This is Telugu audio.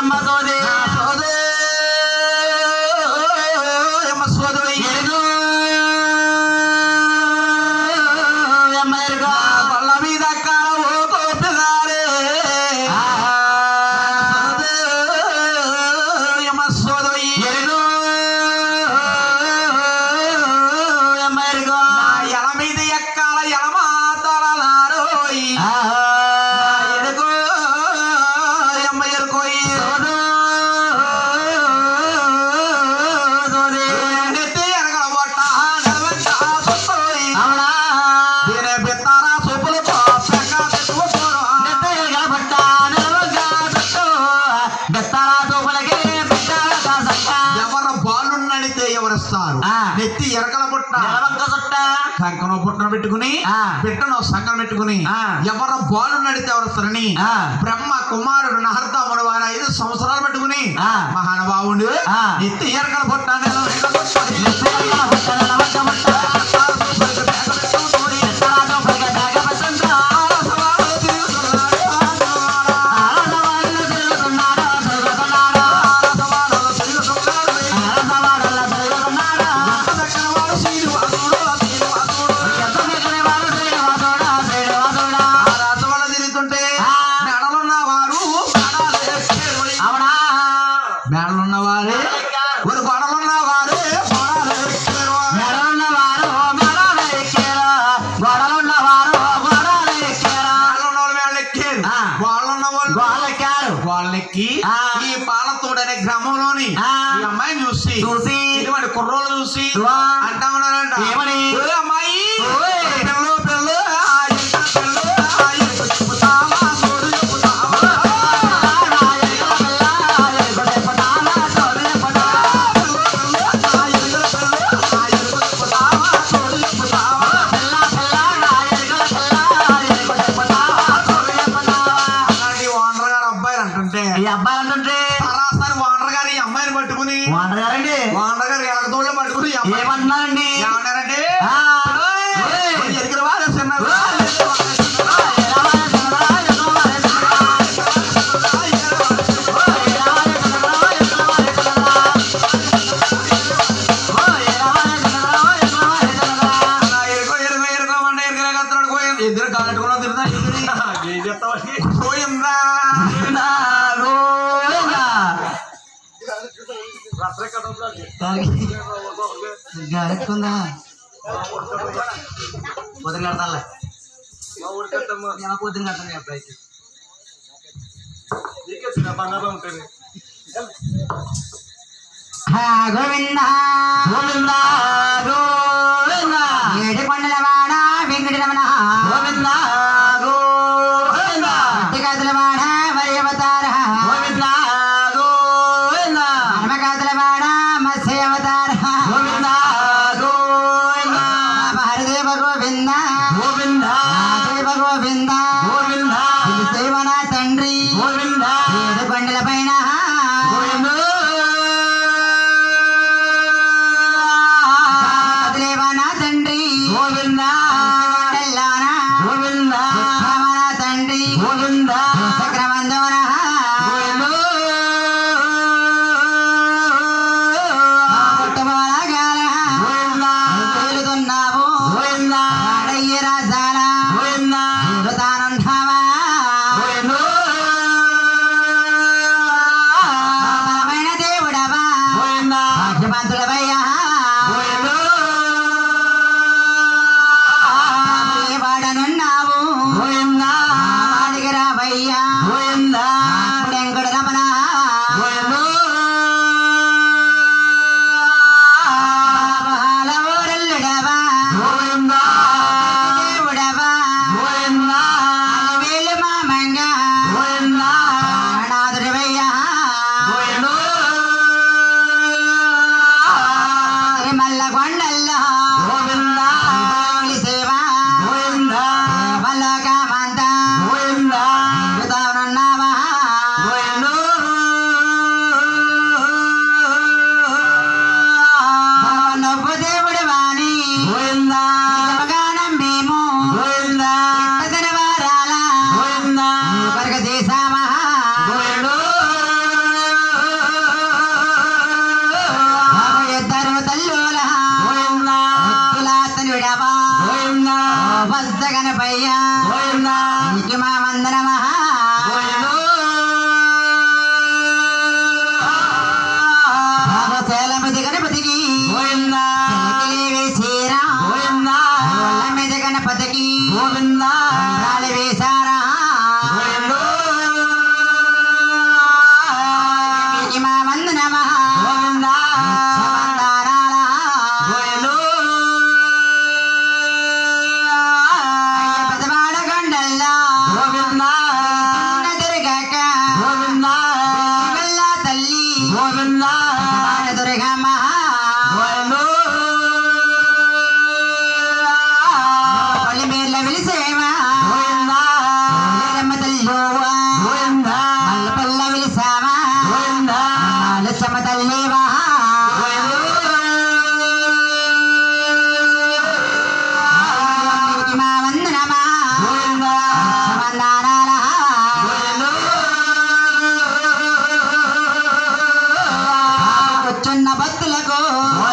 అమ్మ సోదే సోదే యమ సోదరి ఎరుగు అమ్మ ఎరుగు బల్ల మీద కాల ఓ కోపిదారే సోదే యమ సోదరి ఎరుగు అమ్మ ఎరుగు ఎల మీద ఎక్కాల ఎలమాతలలారోయ్ ఎడుకో యమ్మ ఎరుకోయి సోదు సోదే నెత్తి ఎరగల బొట్ట నడవంట సొత్తోయ్ అవునా దీనే బిత్తారా సూపులతో పెంగా తెచ్చుకోరు నెత్తగా పట్ట నిలవగా చుట్టూ బెత్తారా తోపులకి బిడ్డల కాసక్క ఎవరు బాలు నడితే ఎవరిస్తారు ఆ. నెత్తి ఎరకల బుట్ట నిలవంక చుట్ట కంకణం పుట్టను పెట్టుకుని ఆ. బిడ్డను సంకం పెట్టుకుని ఆ. ఎవరు బాలు నడితే ఎవరిస్తారని ఆ. బ్రహ్మ కుమారుడు నహర్దాముడు వారు ఐదు సంవత్సరాలు పెట్టుకుని ఆ. మహానుభావుడు ఆ. నెత్తి ఎరకల బుట్ట నిలవంక బుట్ట. నెత్తగా పట్ట నిలవంక పట్ట బెత్తారా తోపులకి బ్యాగ పట్టంత సవాలు తిరుగుతున్నాడు. ఆడవాళ్ళు తిరుగుతున్నాడు తిరుగుతున్నాడు సవాలు తిరుగుతున్నాడు. ఆడవాళ్ళ తిరుగుతున్నాడు దక్కనవాడు శ్రీనివాసుడు, శ్రీనివాసుడు. ఎంత మెక్కని వాడు శ్రీనివాసుడా శ్రీనివాసుడా ఆ రాసవాడ తిరుగుతుంటే ఆ. మెడలున్న వారు మెడలేస్తారు. అవునా మెడలున్న వారే ఒక గొడవలున్న వారే గొడవలేస్తారు. మెడలున్నవారు మెడలు ఎక్కారు గొడవలున్నవారు గొడవలు ఎక్కారు మెడలున్న వాళ్ళు మెడలెక్కారు. ఆ. గోళ్ళున్న వాళ్ళు గోళ్ళెక్కారు గోళ్ళెక్కి ఆ. ఈ పాలతోడు అనే గ్రామంలోని ఆ. ఈ అమ్మాయిని చూసి చూసి ఇటువంటి కుర్రోళ్ళు చూసి వా. అంటా ఉన్నారంట ఏమని? "ఓ అమ్మాయి ఓయ్. పిల్లు పిల్లు ఆ ఎంత పిల్లు ఆ ఎంత చెప్పుతావా సోడు చెప్పుతావా అలాంటి ఓనర్ గారు అబ్బాయిలు అంటుంటే ఈ అబ్బాయి అంటుంటే సరాసరి ఓనర్ గారు ఈ అమ్మాయిని పట్టుకుని వాటర్ గారండి ఓనర్ గారు ఎడతోళ్ళు పట్టుకుని ఈ అమ్మాయి ఏమంటున్నారండి ఏమన్నారంటే ఆ, "ఓయ్, ఓయ్. ఎరిగిన వారు చిన్నది ఎలా వారేస్తున్నారా? ఎలా వారేస్తున్నారా? ఓ, ఎలా వారేస్తున్నారా? ఎలా వారేస్తున్నారా? ఓ, ఎలా వారేస్తున్నారా? ఎలా వారేస్తున్నారా? అలా ఎరుకో ఎరుకో ఎరుకోమంటే ఎరుకలే కత్తనాడు పోయింది ఇద్దరు కాలెట్టుకున్నా తిరుగుతా ఏం చెప్తావని పోయిందా గోవిందా, గోవిందా. గారెక్కుందా పొద్దున కడతాలే నేను పొద్దున కడతాను ఎప్పుడైతే గోవింద గోవింద గోవింద ఏడు కొండల వాడ వెంకటి రమణ గోవింద గోవింద కాదుల వాడ మరి అవతార గోవింద గోవింద హనుమకాదుల వాడ మత్స్య అవతార గోవింద గోవింద మహరదేవ గోవింద గోవింద దేవ గోవింద గోవింద దేవన తండ్రి గోవింద ఏడు కొండల పైన దేవన తండ్రి గోవింద కొండల్లోన తల్లివా నీకు మా వందనమా వందనాలా కూర్చున్న భక్తులకు